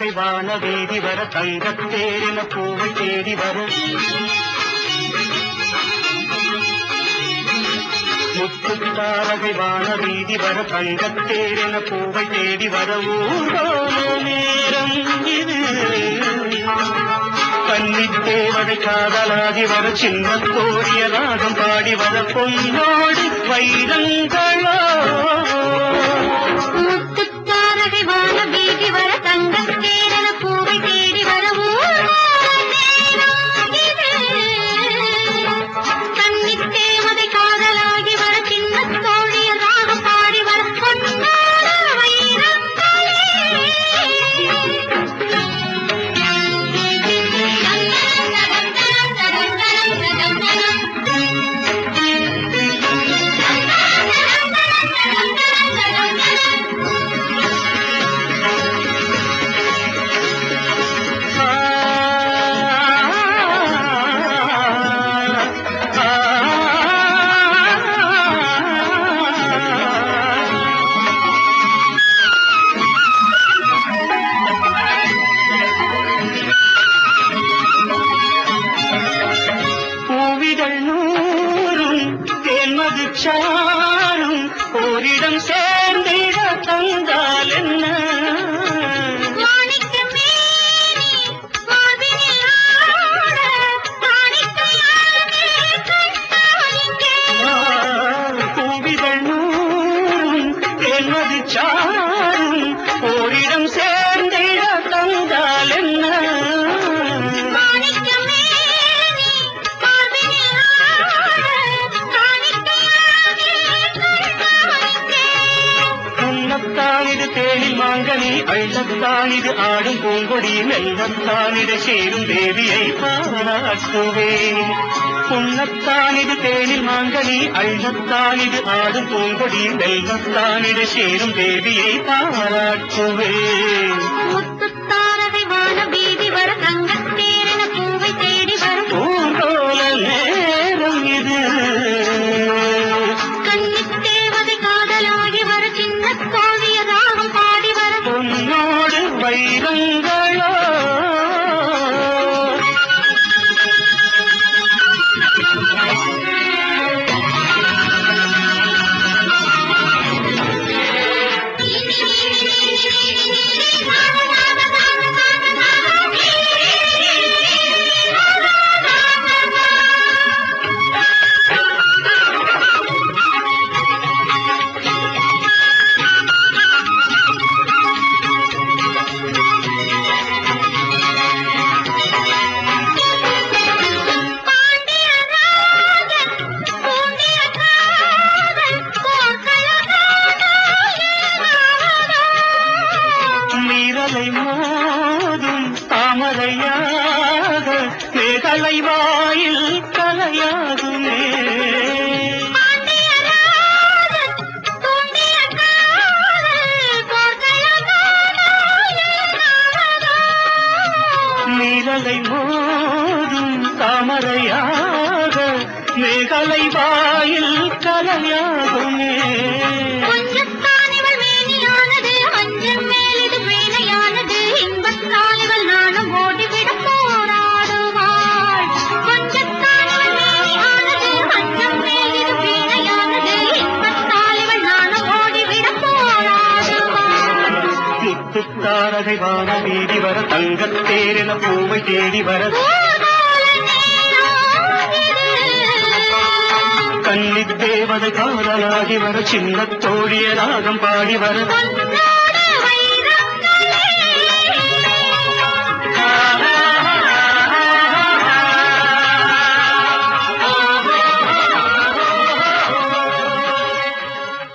முத்துத்தாரகை வான வீதி வர தங்கத்தேரின பூவை தேடி வர முத்துத்தாரகை வான வீதி வர தங்கத்தேரின பூவை தேடி வர ஊர்வல நேரம் இது கன்னித் தேவதை காதலாகி வர சின்ன கோரிய ராகம் பாடி வர பொன்னோடு வைரங்களோ முத்துத்தாரகை வான வீதி வர தங்கத் தேரன பூவை தேடி வர ஊர்வலம் நேராகுது. கன்னித் தேவதை காதலாகி வர சின்னத் தோழிய ராகம் பாடி வர பொன்னான வைரங்களே. பூவிகள் நூறும் தேன்மது சாரும் ஓரிடம் சேர்ந்திட தந்தால் என்ன மாணிக்க மேனி மார்பினில் ஆட மாணிக்கையானே கண்டாலிங்கே பூவிகள் நூறும் தேன்மது சாரும் ஓரிடம் சேர்ந்திட தந்தால் என்ன மாணிக்க மேனி மார்பினில் ஆட மாணிக்கையானே கண்டாலிங்கே உன்னத்தான் இது தேனில் மாங்கனி அள்ளத்தான் இது ஆடும் பூங்கொடி மெல்லத்தான் இது சேரும் தேவியை பாராட்டுவேன் உன்னத்தான் இது தேனில் மாங்கனி அள்ளத்தான் இது ஆடும் பூங்கொடி மெல்லத்தான் இது சேரும் தேவியை பாராட்டுவேன் முத்துத்தாரகை வான வீதி வர தங்கத் தேரன பூவை தேடி வரும் பூங்கோல நேரம் இது கன்னித் தேவதை காதலாகி வர சின்னத் தோழிய ராகம் பாடி வர பொன்னோடு வைரங்களோ மீறலை மோதும் தாமரையாக மேகலை வாயில் கலையாகுமே மீறலை மோதும் தாமரையாக மேகலை வாயில் கலையாகுமே நானும் ஓடிவிடப் போராடுவாள் கொஞ்சத்தானிவள் மேனியானது அஞ்சம் மேலிது வீணையானது இன்பத்தாலிவள் நானும் ஓடிவிடப் போராடுவாள் முத்துத்தாரகை வான வீதி வர தங்கத்தேரின பூவை தேடி வர கன்னித் தேவதை காதலாகி வர சின்ன தோழிய ராகம் பாடி வர பொன்னா